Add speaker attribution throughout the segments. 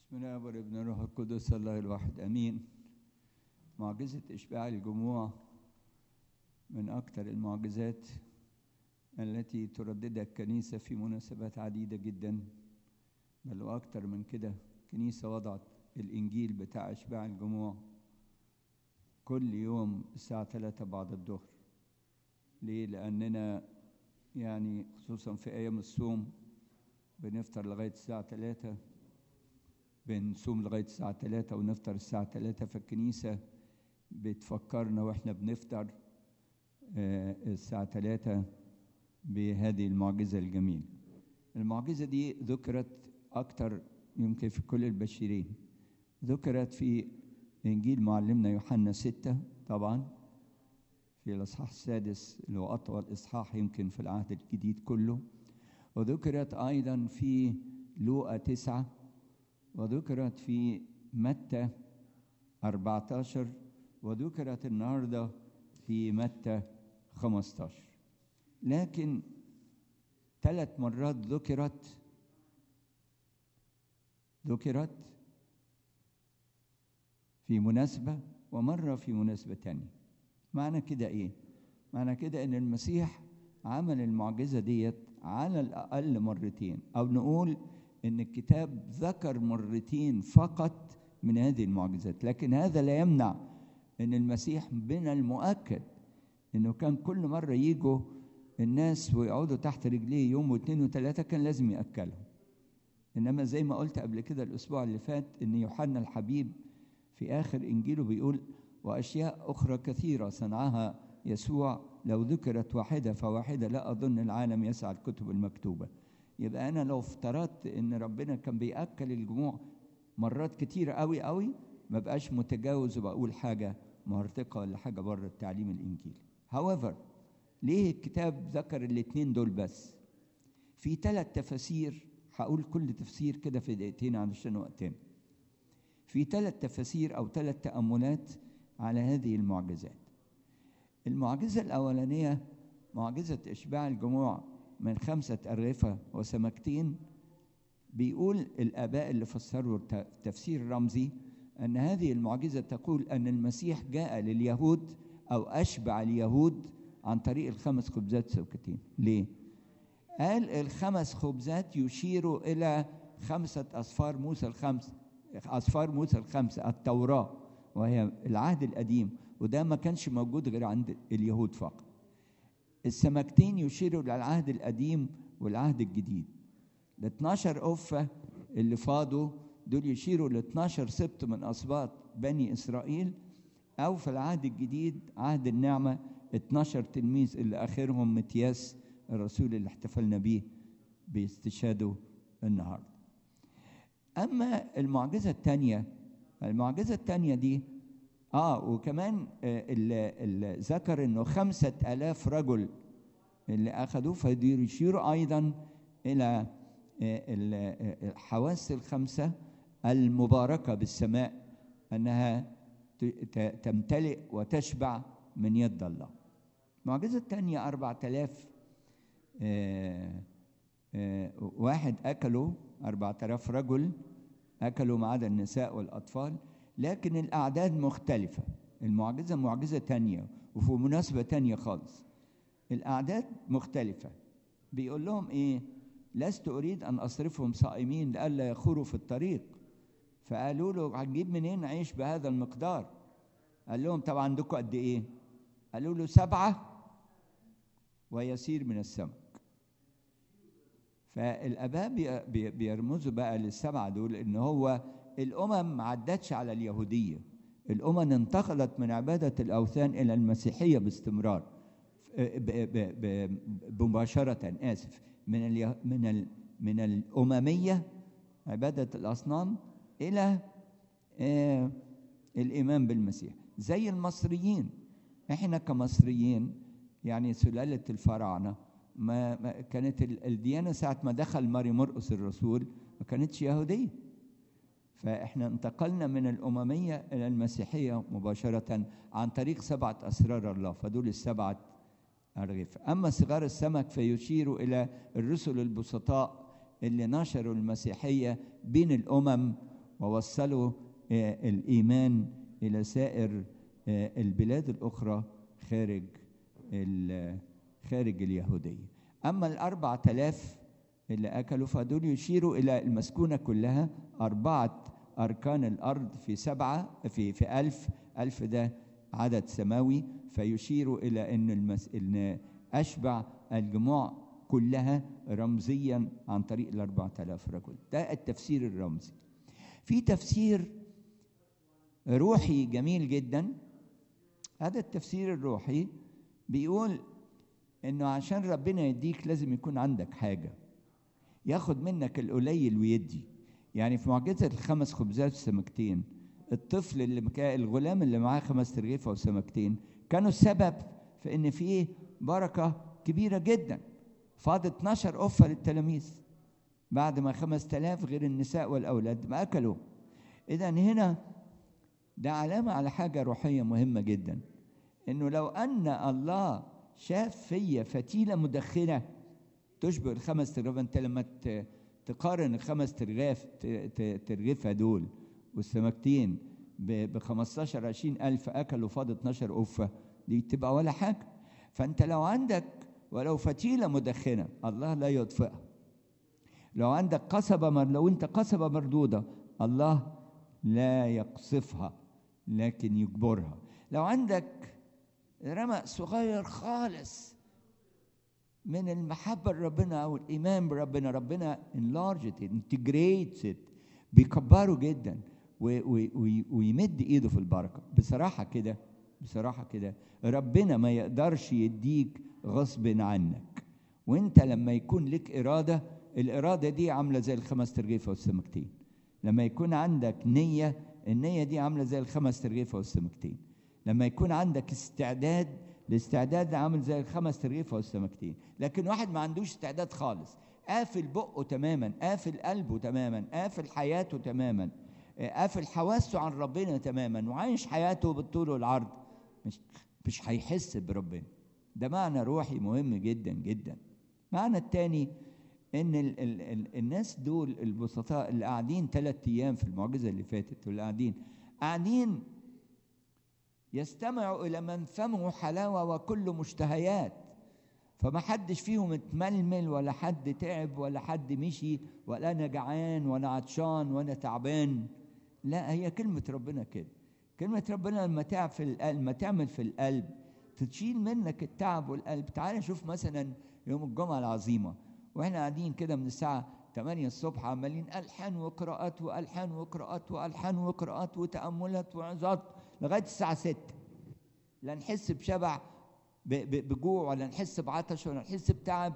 Speaker 1: بسم الله والابن الروح القدس الله الواحد امين معجزه اشباع الجموع من اكثر المعجزات التي ترددها الكنيسه في مناسبات عديده جدا بل واكثر من كده الكنيسه وضعت الانجيل بتاع اشباع الجموع كل يوم الساعه 3 بعد الظهر ليه لاننا يعني خصوصا في ايام الصوم بنفطر لغايه الساعه 3 بنصوم لغايه الساعه 3 ونفطر الساعه 3 فالكنيسه بتفكرنا واحنا بنفطر آه، الساعه 3 بهذه المعجزه الجميله المعجزه دي ذكرت اكتر يمكن في كل البشرين ذكرت في انجيل معلمنا يوحنا 6 طبعا في الاصحاح السادس اللي هو اطول اصحاح يمكن في العهد الجديد كله وذكرت ايضا في لوقا 9 وذكرت في متى 14 وذكرت النهارده في متى 15 لكن ثلاث مرات ذكرت ذكرت في مناسبة ومرة في مناسبة تانية معنى كده ايه؟ معنى كده ان المسيح عمل المعجزة ديت على الأقل مرتين أو نقول ان الكتاب ذكر مرتين فقط من هذه المعجزات لكن هذا لا يمنع ان المسيح من المؤكد انه كان كل مرة يجوا الناس ويقعدوا تحت رجليه يوم واثنين وثلاثة كان لازم يأكلهم انما زي ما قلت قبل كده الاسبوع اللي فات ان يوحنا الحبيب في اخر انجيله بيقول واشياء اخرى كثيره صنعها يسوع لو ذكرت واحده فواحده لا اظن العالم يسعى الكتب المكتوبه يبقى انا لو افترضت ان ربنا كان بياكل الجموع مرات كتيره قوي قوي ما بقاش متجاوز وبقول حاجه مرتقه ولا حاجه بره التعليم الانجيلي however ليه الكتاب ذكر الاثنين دول بس في ثلاث تفاسير هقول كل تفسير كده في دقيقتين علشان وقتنا في ثلاث تفاسير او ثلاث تاملات على هذه المعجزات المعجزه الاولانيه معجزه اشباع الجموع من خمسه ارغفه وسمكتين بيقول الاباء اللي فسروا تفسير رمزي ان هذه المعجزه تقول ان المسيح جاء لليهود او اشبع اليهود عن طريق الخمس خبزات سمكتين ليه قال الخمس خبزات يشيروا الى خمسه اصفار موسى الخمس أصفار موسى الخمسة التوراة وهي العهد القديم وده ما كانش موجود غير عند اليهود فقط السمكتين يشيروا للعهد القديم والعهد الجديد ال 12 أفة اللي فاضوا دول يشيروا ل 12 سبط من أسباط بني إسرائيل أو في العهد الجديد عهد النعمة 12 تلميذ اللي آخرهم متياس الرسول اللي احتفلنا بيه باستشهاده النهارده اما المعجزه الثانيه المعجزه الثانيه دي اه وكمان اللي ذكر انه خمسة آلاف رجل اللي اخذوه فيشيروا ايضا الى الحواس الخمسه المباركه بالسماء انها تمتلئ وتشبع من يد الله المعجزه الثانيه أربعة آلاف آه آه واحد أكلوا أربعة آلاف رجل أكلوا ما عدا النساء والأطفال لكن الأعداد مختلفة المعجزة معجزة تانية وفي مناسبة تانية خالص الأعداد مختلفة بيقول لهم إيه لست أريد أن أصرفهم صائمين لئلا يخوروا في الطريق فقالوا له هنجيب منين عيش بهذا المقدار قال لهم طب عندكم قد إيه قالوا له سبعة ويسير من السمك فالاباء بيرمزوا بقى للسبعه دول ان هو الامم ما عدتش على اليهوديه الامم انتقلت من عباده الاوثان الى المسيحيه باستمرار مباشره اسف من ال من ال من الامميه عباده الاصنام الى الايمان بالمسيح زي المصريين احنا كمصريين يعني سلاله الفراعنه ما, ما كانت الديانه ساعه ما دخل ماري مرقس الرسول ما كانتش يهوديه فاحنا انتقلنا من الامميه الى المسيحيه مباشره عن طريق سبعه اسرار الله فدول السبعه ارغفه اما صغار السمك فيشيروا الى الرسل البسطاء اللي نشروا المسيحيه بين الامم ووصلوا آه، الإيمان إلى سائر آه، البلاد الأخرى خارج ال- خارج اليهودية أما الأربع تلاف اللي أكلوا فدول يشيروا إلى المسكونة كلها أربعة أركان الأرض في سبعة في في ألف ألف ده عدد سماوي فيشير إلى أن المس... إن أشبع الجموع كلها رمزيا عن طريق الأربعة آلاف رجل ده التفسير الرمزي في تفسير روحي جميل جدا هذا التفسير الروحي بيقول انه عشان ربنا يديك لازم يكون عندك حاجه ياخد منك القليل ويدي يعني في معجزه الخمس خبزات والسمكتين الطفل اللي مكا الغلام اللي معاه خمس ترغيفه وسمكتين كانوا السبب في ان في بركه كبيره جدا فاض 12 قفه للتلاميذ بعد ما 5000 غير النساء والاولاد ما اكلوا اذا هنا ده علامه على حاجه روحيه مهمه جدا انه لو ان الله شاف فيا فتيله مدخنه تشبه الخمس ترغيف انت لما ت- تقارن الخمس ترغاف ت- ت- ترغيفه دول والسمكتين ب 15 20 الف اكلوا فاض 12 قفه دي تبقى ولا حاجه فانت لو عندك ولو فتيله مدخنه الله لا يطفئها لو عندك قصبة مر... لو أنت قصبة مردودة الله لا يقصفها لكن يجبرها لو عندك رمق صغير خالص من المحبة لربنا أو الإيمان بربنا ربنا enlarge it integrates it بيكبره جدا و... و... و... ويمد إيده في البركة بصراحة كده بصراحة كده ربنا ما يقدرش يديك غصب عنك وانت لما يكون لك إرادة الإرادة دي عاملة زي الخمس ترغيفة والسمكتين لما يكون عندك نية النية دي عاملة زي الخمس ترغيفة والسمكتين لما يكون عندك استعداد الاستعداد ده عامل زي الخمس ترغيفة والسمكتين لكن واحد ما عندوش استعداد خالص قافل بقه تماما قافل قلبه تماما قافل حياته تماما آه، قافل حواسه عن ربنا تماما وعايش حياته بالطول والعرض مش مش هيحس بربنا ده معنى روحي مهم جدا جدا معنى التاني ان ال ال ال الناس دول البسطاء اللي قاعدين ثلاث ايام في المعجزه اللي فاتت واللي قاعدين قاعدين يستمعوا الى من فمه حلاوه وكل مشتهيات فما حدش فيهم اتململ ولا حد تعب ولا حد مشي ولا انا جعان ولا عطشان وانا تعبان لا هي كلمه ربنا كده كلمه ربنا لما تعمل في القلب لما تعمل في القلب تشيل منك التعب والقلب تعال شوف مثلا يوم الجمعه العظيمه واحنا قاعدين كده من الساعه 8 الصبح عمالين الحان وقراءات والحان وقراءات والحان وقراءات وتاملات وعظات لغايه الساعه 6 لا نحس بشبع ب- ب- بجوع ولا نحس بعطش ولا نحس بتعب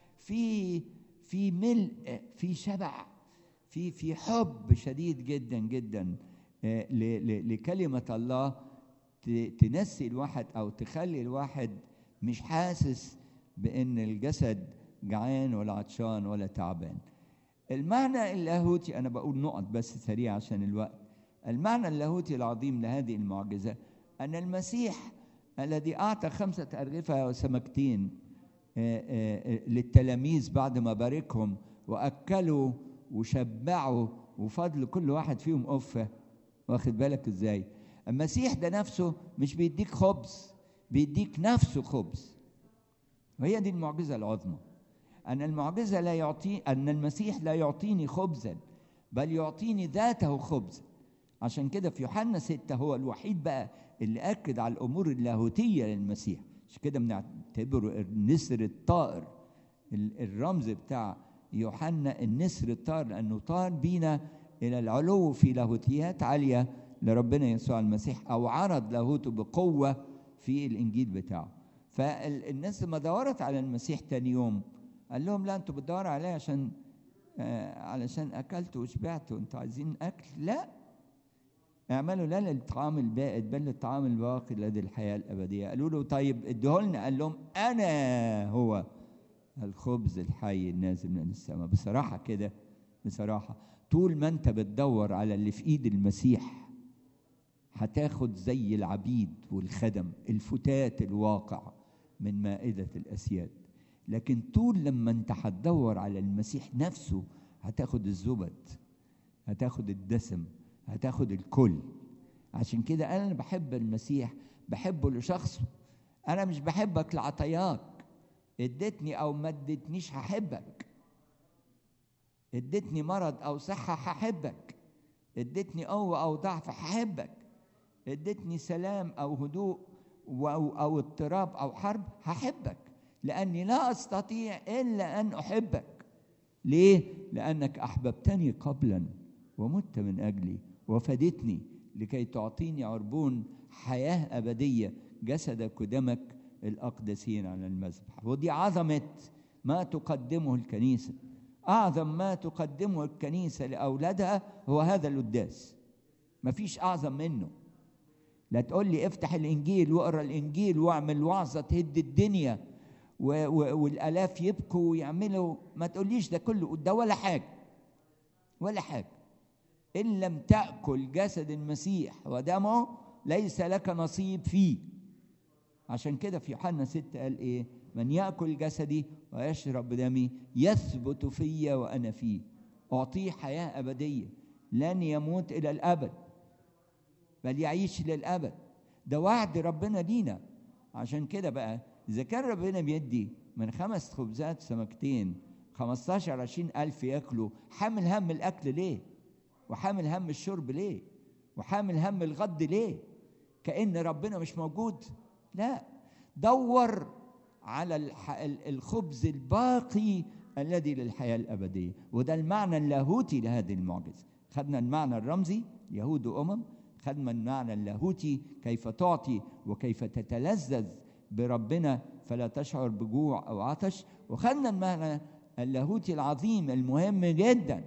Speaker 1: في في ملء في شبع في في حب شديد جدا جدا آه، ل- ل- لكلمه الله ت- تنسي الواحد او تخلي الواحد مش حاسس بان الجسد جعان ولا عطشان ولا تعبان المعنى اللاهوتي انا بقول نقط بس سريع عشان الوقت المعنى اللاهوتي العظيم لهذه المعجزه ان المسيح الذي اعطى خمسه ارغفه وسمكتين آه، آه، آه، للتلاميذ بعد ما باركهم واكلوا وشبعوا وفضل كل واحد فيهم قفه واخد بالك ازاي المسيح ده نفسه مش بيديك خبز بيديك نفسه خبز وهي دي المعجزه العظمى أن المعجزة لا يعطي أن المسيح لا يعطيني خبزا بل يعطيني ذاته خبزا عشان كده في يوحنا ستة هو الوحيد بقى اللي أكد على الأمور اللاهوتية للمسيح عشان كده بنعتبره النسر الطائر ال- الرمز بتاع يوحنا النسر الطائر لأنه طار بينا إلى العلو في لاهوتيات عالية لربنا يسوع المسيح أو عرض لاهوته بقوة في الإنجيل بتاعه فالناس لما دورت على المسيح تاني يوم قال لهم لا انتوا بتدوروا عليه عشان آه علشان اكلتوا وشبعتوا انتوا عايزين اكل لا اعملوا لا للطعام البائد بل للطعام الباقي الذي الحياه الابديه قالوا له طيب اديهولنا قال لهم انا هو الخبز الحي النازل من السماء بصراحه كده بصراحه طول ما انت بتدور على اللي في ايد المسيح هتاخد زي العبيد والخدم الفتات الواقع من مائده الاسياد لكن طول لما انت هتدور على المسيح نفسه هتاخد الزبد هتاخد الدسم هتاخد الكل عشان كده انا بحب المسيح بحبه لشخصه انا مش بحبك لعطياك اديتني او ما اديتنيش هحبك اديتني مرض او صحه هحبك اديتني قوه او ضعف هحبك اديتني سلام او هدوء او او اضطراب او حرب هحبك لاني لا استطيع الا ان احبك ليه لانك احببتني قبلا ومت من اجلي وفدتني لكي تعطيني عربون حياه ابديه جسدك ودمك الاقدسين على المذبح ودي عظمه ما تقدمه الكنيسه اعظم ما تقدمه الكنيسه لاولادها هو هذا القداس مفيش اعظم منه لا تقول لي افتح الانجيل واقرا الانجيل واعمل وعظه تهد الدنيا و و والالاف يبكوا ويعملوا ما تقوليش ده كله ده ولا حاجه ولا حاجه ان لم تاكل جسد المسيح ودمه ليس لك نصيب فيه عشان كده في يوحنا 6 قال ايه من ياكل جسدي ويشرب دمي يثبت في وانا فيه اعطيه حياه ابديه لن يموت الى الابد بل يعيش للابد ده وعد ربنا لينا عشان كده بقى اذا كان ربنا بيدي من خمس خبزات سمكتين 15 20 الف ياكلوا حامل هم الاكل ليه وحامل هم الشرب ليه وحامل هم الغد ليه كأن ربنا مش موجود لا دور على الخبز الباقي الذي للحياة الأبدية وده المعنى اللاهوتي لهذه المعجزة خدنا المعنى الرمزي يهود وأمم خدنا المعنى اللاهوتي كيف تعطي وكيف تتلذذ بربنا فلا تشعر بجوع أو عطش وخدنا المعنى اللاهوتي العظيم المهم جدا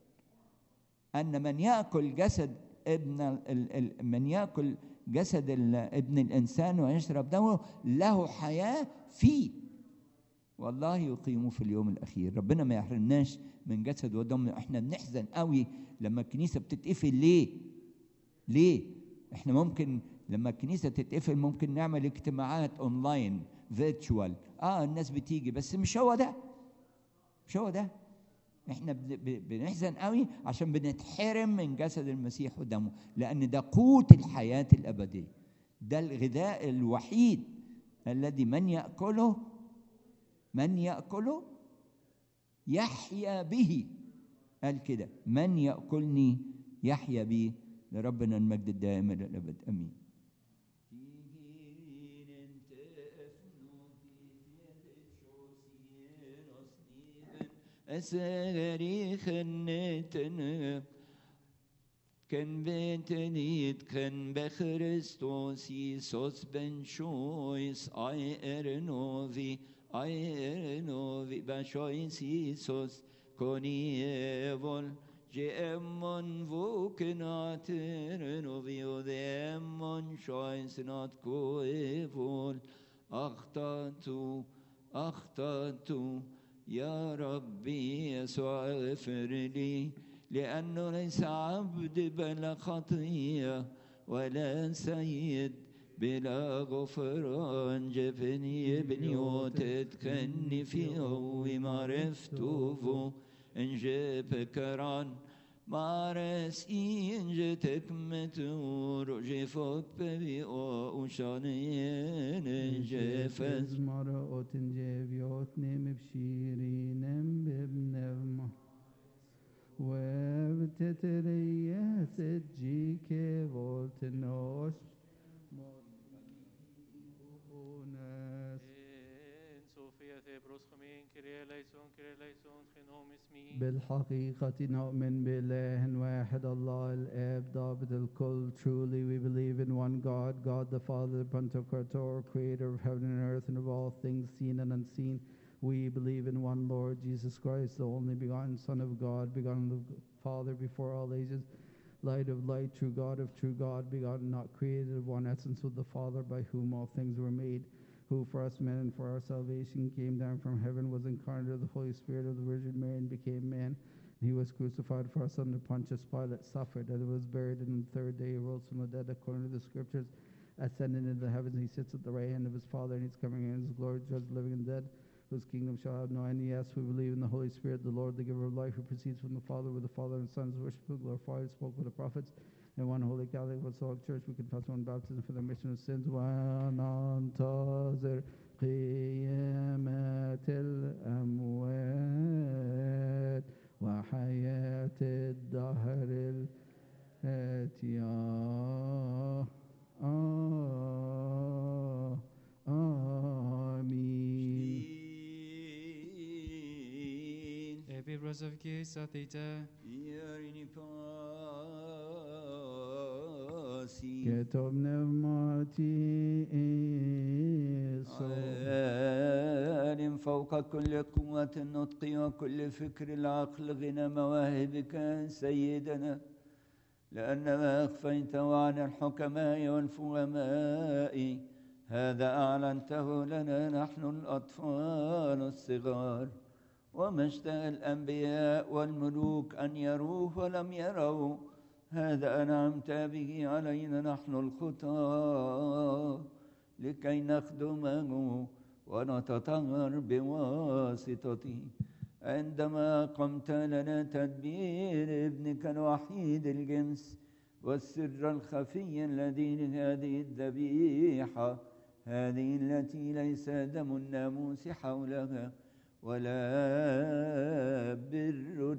Speaker 1: أن من يأكل جسد ابن من يأكل جسد ابن الإنسان ويشرب دمه له حياة فيه والله يقيمه في اليوم الأخير ربنا ما يحرمناش من جسد ودم احنا بنحزن قوي لما الكنيسة بتتقفل ليه ليه احنا ممكن لما الكنيسة تتقفل ممكن نعمل اجتماعات اونلاين فيرتشوال اه الناس بتيجي بس مش هو ده مش هو ده احنا بنحزن قوي عشان بنتحرم من جسد المسيح ودمه لان ده قوت الحياه الابديه ده الغذاء الوحيد الذي من ياكله من ياكله يحيا به قال كده من ياكلني يحيا بي لربنا المجد الدائم الى الابد امين أسري خنتنا كان بتنيت كان بخريستوس يسوس بن شويس اي ارنوفي اي ارنوفي بشويس يسوس كوني ايفول جيمون فوكنات ارنوفي وديمون شويس نات كو ايفول اخطأت اخطأت يا ربي يسوع اغفر لي لأنه ليس عبد بلا خطية ولا سيد بلا غفران جبني ابني وتتكني في هوي معرفته إن جيب كران مارس إن جتك متور جيفوك ببي أو أشانين جيفز
Speaker 2: مرة أوتن جيبيوت نم بشيري نم ببنم وبتتريه سجيك فولتنوش بالحقيقة نؤمن بإله واحد الله الآب ضابط الكل Truly we believe in one God, God the Father, Pantocrator, creator of heaven and earth and of all things seen and unseen. We believe in one Lord Jesus Christ, the only begotten Son of God, begotten of the Father before all ages, light of light, true God of true God, begotten, not created, of one essence with the Father, by whom all things were made who for us men and for our salvation came down from heaven, was incarnate of the Holy Spirit of the Virgin Mary, and became man. He was crucified for us under Pontius Pilate, suffered, and was buried, and on the third day he rose from the dead according to the Scriptures, ascended into the heavens. He sits at the right hand of his Father, and he's coming in his glory, to judge the living and dead. whose kingdom shall have no end. Yes, we believe in the Holy Spirit, the Lord, the giver of life, who proceeds from the Father, with the Father and Son, is worshipful, glorified, spoke with the prophets. In one holy Catholic Apostolic Church, we confess one baptism for the remission of sins. وننتظر قيامة الأموات وحياة الدهر الآتية آه آمين
Speaker 1: Shin.
Speaker 3: Epi prosavki sathita.
Speaker 1: Ierini pasi.
Speaker 2: كتب نعمتي إيسو
Speaker 1: عالم فوق كل قوة النطق وكل فكر العقل غنى مواهبك سيدنا لأن ما أخفيته عن الحكماء والفهماء هذا أعلنته لنا نحن الأطفال الصغار وما اشتهى الأنبياء والملوك أن يروه ولم يروا هذا أنعمت به علينا نحن الخطاة لكي نخدمه ونتطهر بواسطته عندما قمت لنا تدبير ابنك الوحيد الجنس والسر الخفي الذي لهذه الذبيحة هذه التي ليس دم الناموس حولها ولا بر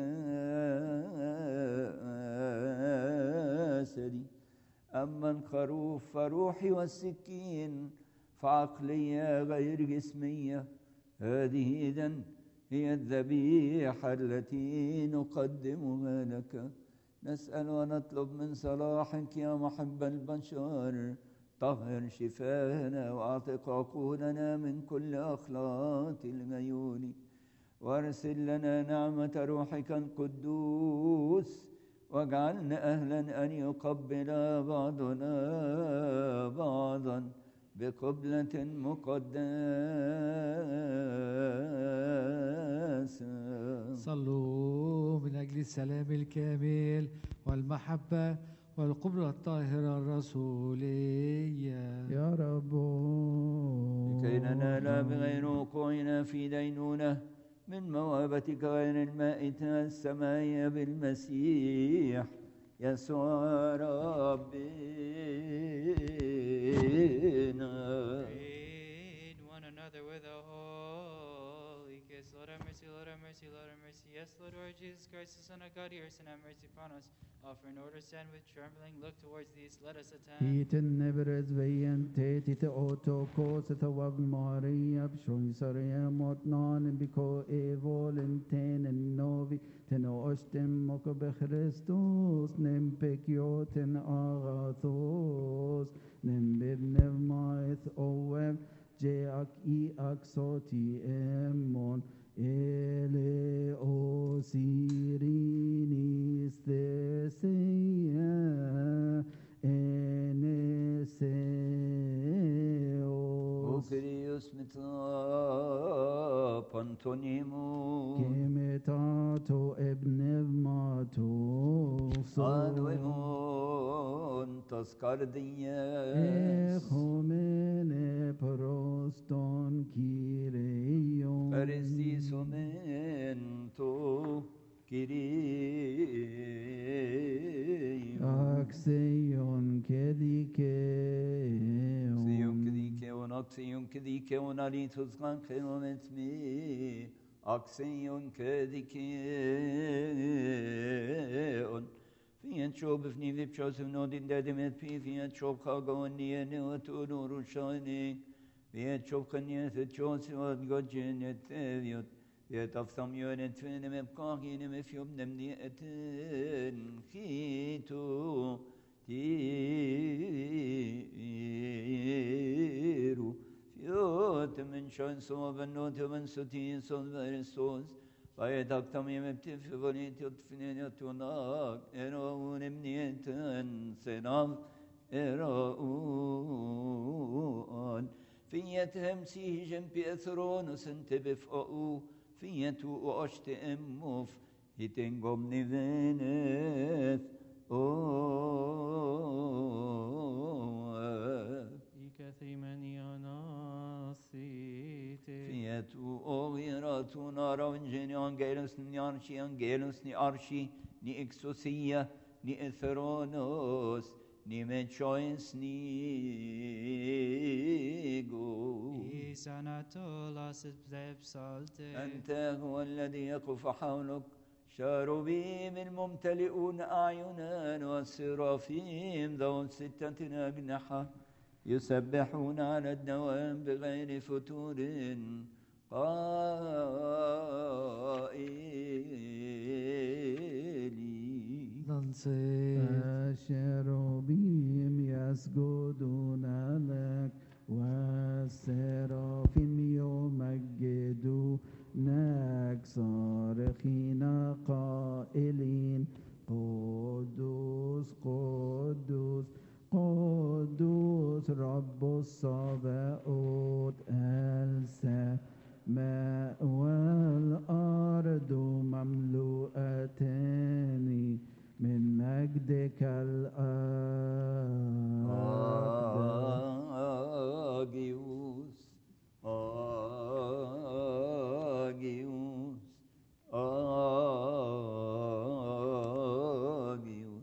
Speaker 1: الجسد أما الخروف فروحي والسكين فعقلية غير جسمية هذه إذن هي الذبيحة التي نقدمها لك نسأل ونطلب من صلاحك يا محب البشر طهر شفاهنا واعتق عقولنا من كل أخلاط الغيون وارسل لنا نعمة روحك القدوس واجعلنا أهلا أن يقبل بعضنا بعضا بقبلة مقدسة
Speaker 4: صلوا من أجل السلام الكامل والمحبة والقبلة الطاهرة الرسولية
Speaker 2: يا رب
Speaker 1: لكي ننال بغير وقوعنا في دينونة من موهبتك غير المائتة السماوية بالمسيح يسوع ربنا
Speaker 3: Aid one another with a holy kiss. Lord have mercy, Lord have mercy, Lord have mercy. Yes, Lord, Lord Jesus Christ, the Son of God, hear us and have mercy upon us. Offer an order, stand with trembling, look towards these, let us attend.
Speaker 2: Hiten nebres veien teti te oto ko se te wag Maria bshoi saria mot non biko evolen ten en novi ten ostem moko be Christus nem pekio ten agathos nem bib nev maeth oev je ak i ak soti emmon ele o sirinis thesia eneseos
Speaker 1: Kyrios mita pantonimus
Speaker 2: kemetato ebnevmato
Speaker 1: Advemon tas cardias
Speaker 2: Echomene proston kireion
Speaker 1: Parestis momento Kyrie
Speaker 2: Axeion kedikeon
Speaker 1: Sium kedikeon axion kedikeon alitus gankeon et me Axion kedikeon Fiat çob fni vip çözüm nodin dedim et pi Fiat çob kagon niye ne oturur şani Fiat çob kanyet et çoğusu ad gocen et teviyot Fiat afsam yönet fenem hep kahinim ef yobnem diye etin Hitu tiru Fiat min şan soben notemen sutin son veristos Bayet aktam yemek tifi valit yutfinen yatunak Eraun emniyeten senav Eraun Fiyet hemsi jempi ethron sente befa'u Fiyet u aşte emmuf Hiten gomni venet O
Speaker 3: Ikathrimanianasite.
Speaker 1: Fiat u angelos ni arshi angelos ni arshi ni exosia ni etheronos ni mechois ni go
Speaker 3: Isanatos psalte.
Speaker 1: أنت هو الذي يقف حولك شاروبيم الممتلئون أعينا والسرافيم ذو ستة أجنحة يسبحون على الدوام بغير فتور قائلين
Speaker 4: ننصت
Speaker 2: الشروبيم يسجدون لك والسرافيم يمجدونك صارخين قائلين قدوس قدوس قدوس رب الصباؤوت السماء والأرض مملوءتان من مجدك الآن